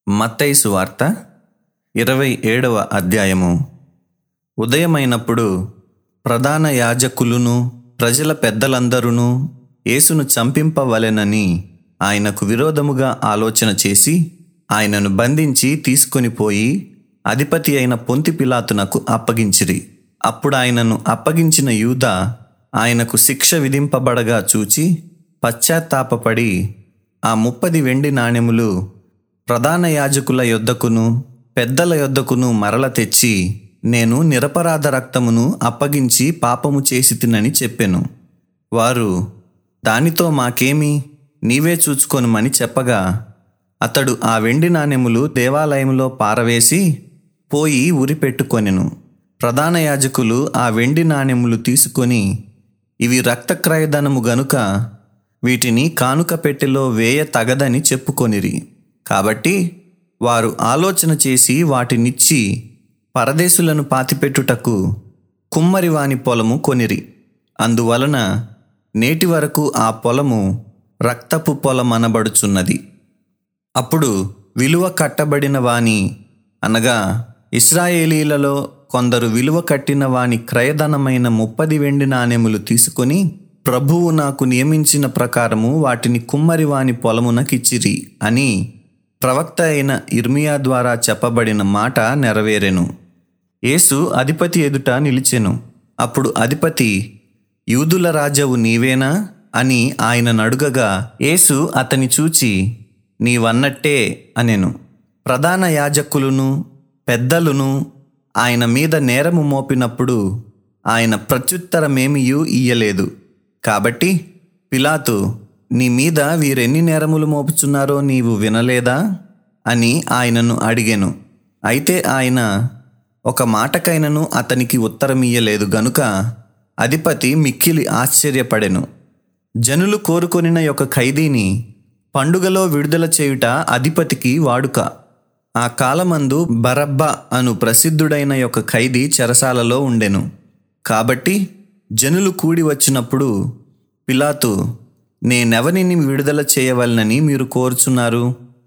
మత్తయి సువార్త ఇరవై ఏడవ అధ్యాయము ఉదయమైనప్పుడు ప్రధాన యాజకులును ప్రజల పెద్దలందరూ యేసును చంపింపవలెనని ఆయనకు విరోధముగా ఆలోచన చేసి ఆయనను బంధించి తీసుకొని పోయి అధిపతి అయిన పొంతి పిలాతునకు అప్పగించిరి అప్పుడు ఆయనను అప్పగించిన యూద ఆయనకు శిక్ష విధింపబడగా చూచి పశ్చాత్తాపపడి ఆ ముప్పది వెండి నాణెములు ప్రధాన యాజకుల యొద్దకును పెద్దల యొద్దకును మరల తెచ్చి నేను నిరపరాధ రక్తమును అప్పగించి పాపము చేసి తినని చెప్పెను వారు దానితో మాకేమి నీవే చూచుకొనుమని చెప్పగా అతడు ఆ వెండి నాణెములు దేవాలయంలో పారవేసి పోయి ఉరి పెట్టుకొనెను ప్రధాన యాజకులు ఆ వెండి నాణెములు తీసుకొని ఇవి రక్తక్రయధనము గనుక వీటిని కానుక పెట్టెలో వేయ తగదని చెప్పుకొనిరి కాబట్టి వారు ఆలోచన చేసి వాటినిచ్చి పరదేశులను పాతిపెట్టుటకు కుమ్మరి వాని పొలము కొనిరి అందువలన నేటి వరకు ఆ పొలము రక్తపు పొలమనబడుచున్నది అప్పుడు విలువ కట్టబడిన వాని అనగా ఇస్రాయేలీలలో కొందరు విలువ కట్టిన వాని క్రయధనమైన ముప్పది వెండి నాణెములు తీసుకొని ప్రభువు నాకు నియమించిన ప్రకారము వాటిని కుమ్మరి వాని పొలమునకిచ్చిరి అని ప్రవక్త అయిన ఇర్మియా ద్వారా చెప్పబడిన మాట నెరవేరెను యేసు అధిపతి ఎదుట నిలిచెను అప్పుడు అధిపతి యూదుల రాజవు నీవేనా అని ఆయన నడుగగా యేసు అతని చూచి నీవన్నట్టే అనెను ప్రధాన యాజకులను పెద్దలును ఆయన మీద నేరము మోపినప్పుడు ఆయన ప్రత్యుత్తరమేమియూ ఇయ్యలేదు కాబట్టి పిలాతు నీ మీద వీరెన్ని నేరములు మోపుచున్నారో నీవు వినలేదా అని ఆయనను అడిగెను అయితే ఆయన ఒక మాటకైనను అతనికి ఉత్తరమియ్యలేదు గనుక అధిపతి మిక్కిలి ఆశ్చర్యపడెను జనులు కోరుకొనిన యొక్క ఖైదీని పండుగలో విడుదల చేయుట అధిపతికి వాడుక ఆ కాలమందు బరబ్బ అను ప్రసిద్ధుడైన యొక్క ఖైదీ చెరసాలలో ఉండెను కాబట్టి జనులు కూడి వచ్చినప్పుడు పిలాతు నేనెవరిని విడుదల చేయవలనని మీరు కోరుచున్నారు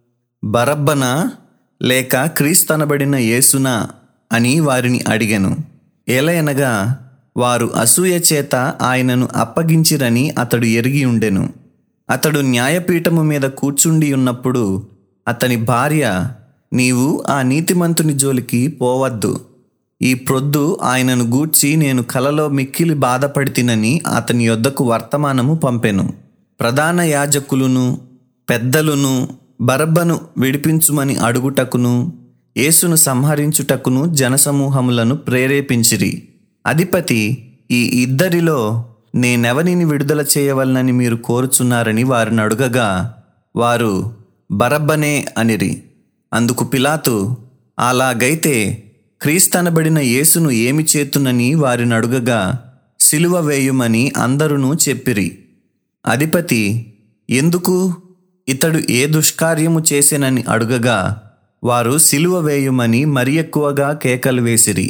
బరబ్బనా లేక క్రీస్తనబడిన యేసునా అని వారిని అడిగాను ఏలయనగా వారు అసూయ చేత ఆయనను అప్పగించిరని అతడు ఎరిగి ఉండెను అతడు న్యాయపీఠము మీద కూర్చుండి ఉన్నప్పుడు అతని భార్య నీవు ఆ నీతిమంతుని జోలికి పోవద్దు ఈ ప్రొద్దు ఆయనను గూర్చి నేను కలలో మిక్కిలి బాధపడితినని అతని యొద్దకు వర్తమానము పంపెను ప్రధాన యాజకులును పెద్దలును బరబ్బను విడిపించుమని అడుగుటకును యేసును సంహరించుటకును జనసమూహములను ప్రేరేపించిరి అధిపతి ఈ ఇద్దరిలో నేనెవరిని విడుదల చేయవలనని మీరు కోరుచున్నారని వారిని అడుగగా వారు బరబ్బనే అనిరి అందుకు పిలాతు అలాగైతే క్రీస్తనబడిన యేసును ఏమి చేతునని వారిని అడుగగా సిలువ వేయుమని అందరూ చెప్పిరి అధిపతి ఎందుకు ఇతడు ఏ దుష్కార్యము చేసెనని అడుగగా వారు సిలువ వేయుమని మరి ఎక్కువగా కేకలు వేసిరి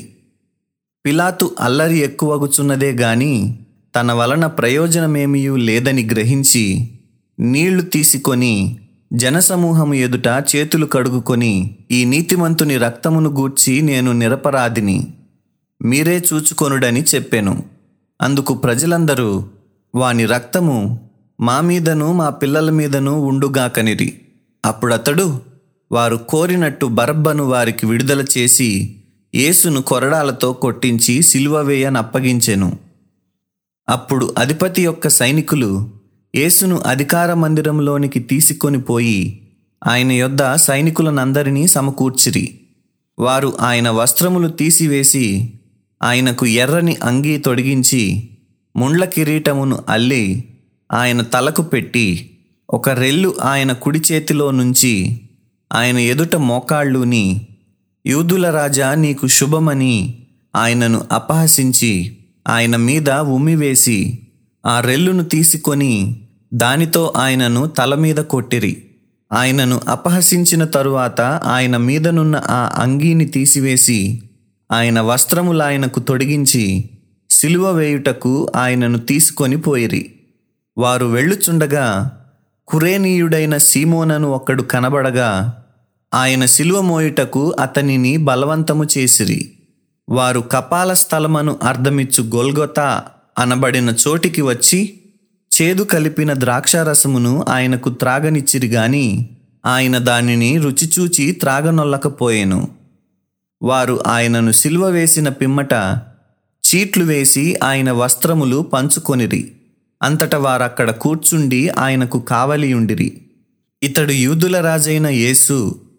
పిలాతు అల్లరి ఎక్కువగుచున్నదే గాని తన వలన ప్రయోజనమేమియూ లేదని గ్రహించి నీళ్లు తీసుకొని జనసమూహము ఎదుట చేతులు కడుగుకొని ఈ నీతిమంతుని రక్తమును గూర్చి నేను నిరపరాధిని మీరే చూచుకొనుడని చెప్పెను అందుకు ప్రజలందరూ వాని రక్తము మా మీదను మా పిల్లల మీదను ఉండుగాకనిరి అప్పుడతడు వారు కోరినట్టు బరబ్బను వారికి విడుదల చేసి యేసును కొరడాలతో కొట్టించి సిలువ వేయనప్పగించెను అప్పుడు అధిపతి యొక్క సైనికులు యేసును అధికార మందిరంలోనికి తీసుకొని పోయి ఆయన యొద్ద సైనికులనందరినీ సమకూర్చిరి వారు ఆయన వస్త్రములు తీసివేసి ఆయనకు ఎర్రని అంగీ తొడిగించి ముండ్ల కిరీటమును అల్లి ఆయన తలకు పెట్టి ఒక రెల్లు ఆయన కుడి చేతిలో నుంచి ఆయన ఎదుట మోకాళ్ళుని యూదుల రాజా నీకు శుభమని ఆయనను అపహసించి ఆయన మీద ఉమ్మివేసి ఆ రెల్లును తీసుకొని దానితో ఆయనను తల మీద కొట్టిరి ఆయనను అపహసించిన తరువాత ఆయన మీదనున్న ఆ అంగీని తీసివేసి ఆయన వస్త్రములాయనకు తొడిగించి సిలువ వేయుటకు ఆయనను తీసుకొని పోయిరి వారు వెళ్ళుచుండగా కురేనీయుడైన సీమోనను ఒక్కడు కనబడగా ఆయన శిలువ మోయుటకు అతనిని బలవంతము చేసిరి వారు కపాల స్థలమను అర్ధమిచ్చు గొల్గొతా అనబడిన చోటికి వచ్చి చేదు కలిపిన ద్రాక్షారసమును ఆయనకు త్రాగనిచ్చిరి గాని ఆయన దానిని రుచిచూచి త్రాగనొల్లకపోయెను వారు ఆయనను సిలువ వేసిన పిమ్మట చీట్లు వేసి ఆయన వస్త్రములు పంచుకొనిరి అంతట వారక్కడ కూర్చుండి ఆయనకు కావలియుండిరి ఇతడు యూదుల రాజైన యేసు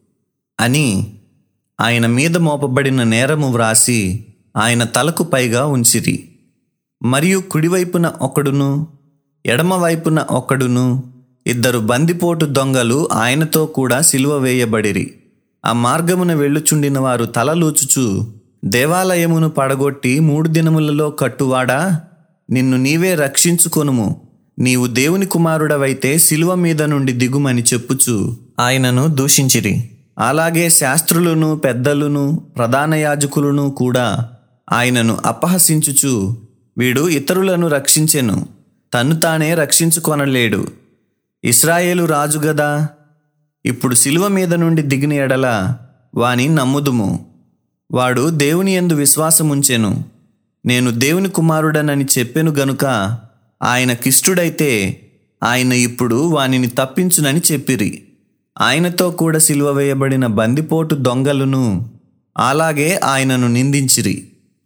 అని ఆయన మీద మోపబడిన నేరము వ్రాసి ఆయన తలకు పైగా ఉంచిరి మరియు కుడివైపున ఒకడును ఎడమవైపున ఒకడును ఇద్దరు బందిపోటు దొంగలు ఆయనతో కూడా సిలువ వేయబడిరి ఆ మార్గమున వెళ్ళుచుండిన వారు తలలూచుచు దేవాలయమును పడగొట్టి మూడు దినములలో కట్టువాడా నిన్ను నీవే రక్షించుకొనుము నీవు దేవుని కుమారుడవైతే సిలువ మీద నుండి దిగుమని చెప్పుచు ఆయనను దూషించిరి అలాగే శాస్త్రులను పెద్దలును ప్రధాన యాజకులను కూడా ఆయనను అపహసించుచు వీడు ఇతరులను రక్షించెను తన్ను తానే రక్షించుకొనలేడు ఇస్రాయేలు రాజు గదా ఇప్పుడు శిలువ మీద నుండి దిగిన ఎడల వాని నమ్ముదుము వాడు దేవుని యందు విశ్వాసముంచెను నేను దేవుని కుమారుడనని చెప్పెను గనుక ఆయన కిష్టుడైతే ఆయన ఇప్పుడు వానిని తప్పించునని చెప్పిరి ఆయనతో కూడా సిలువ వేయబడిన బందిపోటు దొంగలను అలాగే ఆయనను నిందించిరి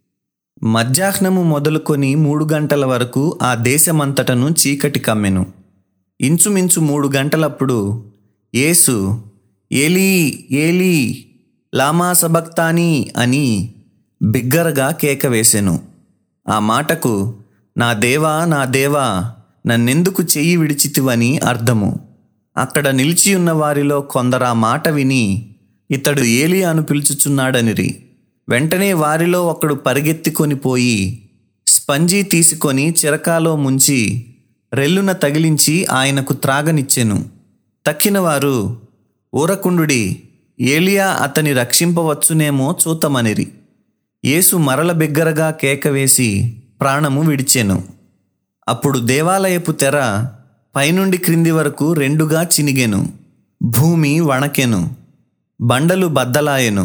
మధ్యాహ్నము మొదలుకొని మూడు గంటల వరకు ఆ దేశమంతటను చీకటి కమ్మెను ఇంచుమించు మూడు గంటలప్పుడు యేసు ఏలీ ఏలీ లామా సబక్తాని అని బిగ్గరగా కేక వేసెను ఆ మాటకు నా దేవా నా దేవా నన్నెందుకు చెయ్యి విడిచితివని అర్థము అక్కడ నిలిచి ఉన్న వారిలో కొందరా మాట విని ఇతడు ఏలి అను పిలుచుచున్నాడనిరి వెంటనే వారిలో ఒకడు పరిగెత్తికొని పోయి స్పంజీ తీసుకొని చిరకాలో ముంచి రెల్లున తగిలించి ఆయనకు త్రాగనిచ్చెను తక్కిన వారు ఊరకుండుడి ఏలియా అతని రక్షింపవచ్చునేమో చూతమనిరి యేసు మరల బిగ్గరగా కేక వేసి ప్రాణము విడిచెను అప్పుడు దేవాలయపు తెర పైనుండి క్రింది వరకు రెండుగా చినిగెను భూమి వణకెను బండలు బద్దలాయెను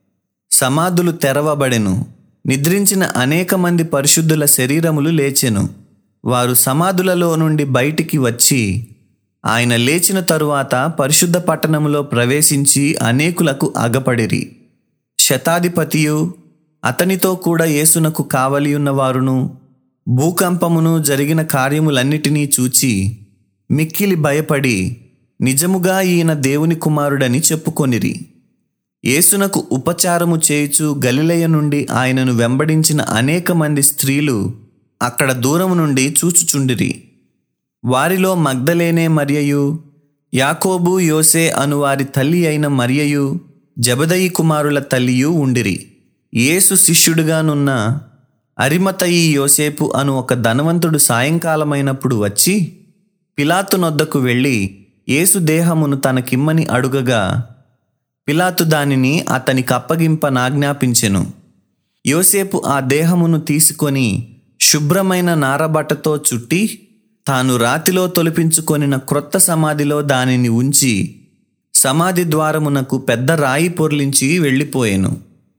సమాధులు తెరవబడెను నిద్రించిన అనేక మంది పరిశుద్ధుల శరీరములు లేచెను వారు సమాధులలో నుండి బయటికి వచ్చి ఆయన లేచిన తరువాత పరిశుద్ధ పట్టణములో ప్రవేశించి అనేకులకు అగపడిరి శతాధిపతియు అతనితో కూడా యేసునకు కావలియున్న వారును భూకంపమును జరిగిన కార్యములన్నిటినీ చూచి మిక్కిలి భయపడి నిజముగా ఈయన దేవుని కుమారుడని చెప్పుకొనిరి యేసునకు ఉపచారము చేయుచు గలిలయ నుండి ఆయనను వెంబడించిన అనేక మంది స్త్రీలు అక్కడ దూరము నుండి చూచుచుండిరి వారిలో మగ్ధలేనే మరియయు యాకోబు యోసే అను వారి తల్లి అయిన మరియయు జబదయి కుమారుల తల్లియు ఉండిరి యేసు శిష్యుడుగానున్న అరిమతయి యోసేపు అను ఒక ధనవంతుడు సాయంకాలమైనప్పుడు వచ్చి పిలాతు నొద్దకు వెళ్ళి యేసు దేహమును తనకిమ్మని అడుగగా పిలాతు దానిని అతనికి అప్పగింపనాజ్ఞాపించెను యోసేపు ఆ దేహమును తీసుకొని శుభ్రమైన నారబట్టతో చుట్టి తాను రాతిలో తొలిపించుకొనిన క్రొత్త సమాధిలో దానిని ఉంచి సమాధి ద్వారమునకు పెద్ద రాయి పొర్లించి వెళ్ళిపోయెను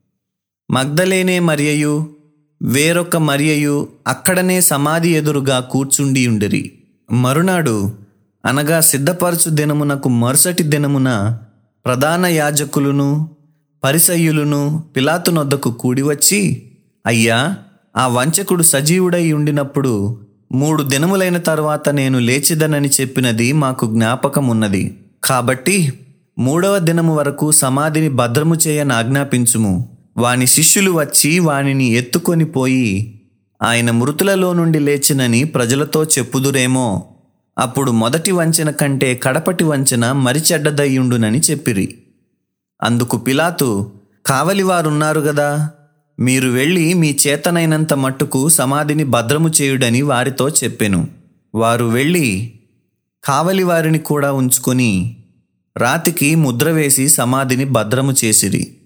మగ్ధలేనే మరియయు వేరొక మరియయు అక్కడనే సమాధి ఎదురుగా కూర్చుండి ఉండిరి మరునాడు అనగా సిద్ధపరచు దినమునకు మరుసటి దినమున ప్రధాన యాజకులను పరిసయ్యులను పిలాతునొద్దకు కూడివచ్చి అయ్యా ఆ వంచకుడు సజీవుడై ఉండినప్పుడు మూడు దినములైన తర్వాత నేను లేచిదనని చెప్పినది మాకు జ్ఞాపకమున్నది కాబట్టి మూడవ దినము వరకు సమాధిని భద్రము చేయని ఆజ్ఞాపించుము వాని శిష్యులు వచ్చి వానిని ఎత్తుకొని పోయి ఆయన మృతులలో నుండి లేచినని ప్రజలతో చెప్పుదురేమో అప్పుడు మొదటి వంచన కంటే కడపటి వంచన మరి చెడ్డదయ్యుండునని చెప్పిరి అందుకు పిలాతు కావలివారున్నారు గదా మీరు వెళ్ళి మీ చేతనైనంత మట్టుకు సమాధిని భద్రము చేయుడని వారితో చెప్పెను వారు వెళ్ళి కావలి వారిని కూడా ఉంచుకొని రాతికి ముద్ర వేసి సమాధిని భద్రము చేసిరి